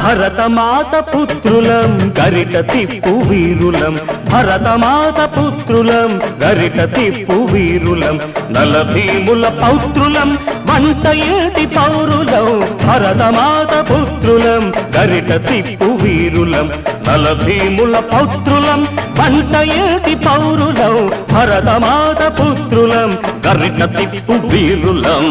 భరతమాత పుత్రులం గరిట తిప్పు వీరులం భరతమాత పుత్రులం గరిట తిప్పు వీరులం నలభీముల పౌత్రులం వంట ఏటి పౌరులం భరతమాత పుత్రులం గరిట తిప్పు వీరులం నలభీముల పౌత్రులం వంట ఏటి పౌరులం భరతమాత పుత్రులం గరిట తిప్పు వీరులం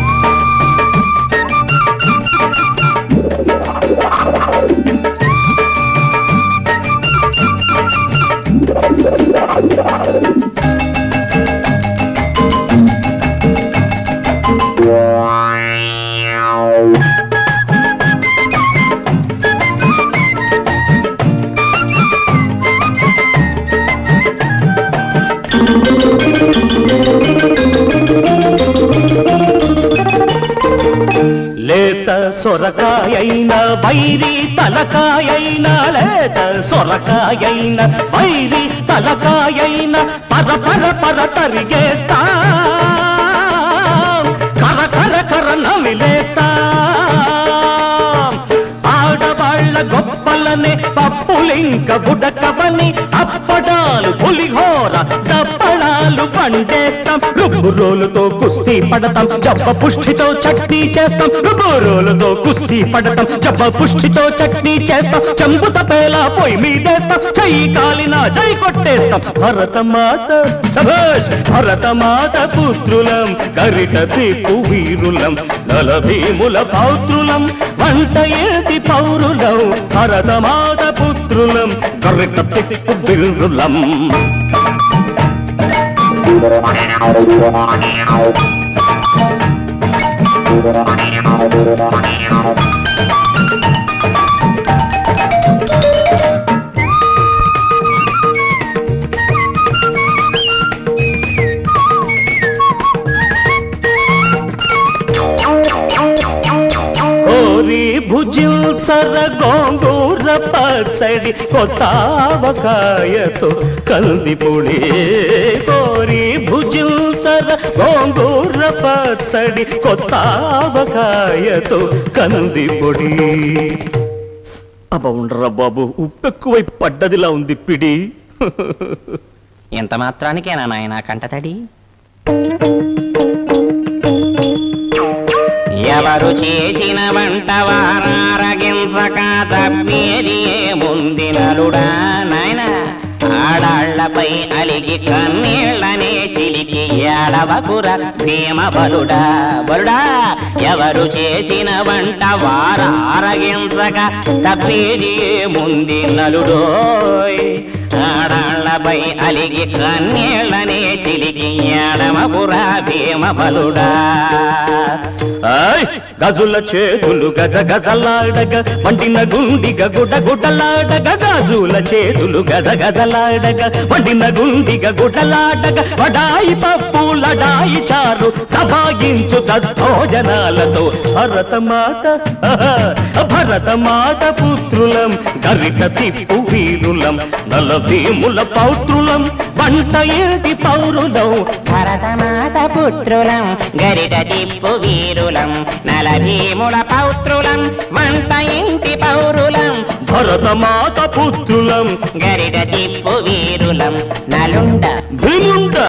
లేత సొరకాయైన వైరి తలకాయైన లేత సొరకాయైన వైరి తలకాయైన పర పర పర తరిగేస్తా కర కర కర నమిలేస్తా ఆడవాళ్ళ గొప్పలనే పప్పులింక గుడకవని అప్పడాలు పులిహోర దప్పడాలు పండేస్తాం రుబ్బురోలుతో కుస్తీ పడతాం జబ్బ పుష్టితో చట్నీ చేస్తాం రుబ్బురోలుతో కుస్తీ పడతాం జబ్బ పుష్టితో చట్నీ చేస్తాం చంపుత పేల పొయ్యి మీదేస్తాం చెయ్యి కాలిన జై కొట్టేస్తాం భరతమాత సభాష్ భరతమాత పుత్రులం గరిట తీపు వీరులం నలభీముల పౌత్రులం వంట ఏటి పౌరులం భరతమాత పుత్రులం గరిట తిప్పు వీరులం కోరి భుజించర గోంగూర పచ్చడి కొత్తావకాయతో కందిపొడి కోరి భుజించర గోంగూర పచ్చడి కొత్తావకాయతో కందిపొడి అబ్బా ఉండరా బాబు ఉప్పెక్కువై పడ్డదిలా ఉంది పిడి ఇంత మాత్రానికేనా నాయన కంటతడి ఎవరు చేసిన వంట వారారగించక తప్పేది ఏముంది నలుడా నాయన ఆడాళ్లపై అలిగి కన్నీళ్ళనే చిలికి ఏడవకుర భీమ బలుడా బలుడా ఎవరు చేసిన వంట వారారగించక తప్పేది ఏముంది నలుడోయ్ ఆడాళ్లపై అలిగి కన్నీళ్ళనే చిలికి ఏడమపుర భీమ బలుడా ఆయ్ గజుల చేతులు గజ గజలాడగ వండిన గుండిగ గుడ గుడలాడగ గజుల చేతులు గజ గజలాడగ వండిన గుండిగ గుడలాడగ వడాయి పప్పు లడాయి చారు సభాగించు తద్భోజనాలతో భరతమాత భరతమాత పుత్రులం గరిట తిప్పు వీరులం నలభీముల పౌత్రులం వంట ఏటి పౌరులం భరతమాత పుత్రులం గరిట తిప్పు వీరులం నలభీముల పౌత్రులం వంట ఇంటి పౌరులం భరతమాత పుత్రులం గరిట తిప్పు వీరులం నలుండ భీముండ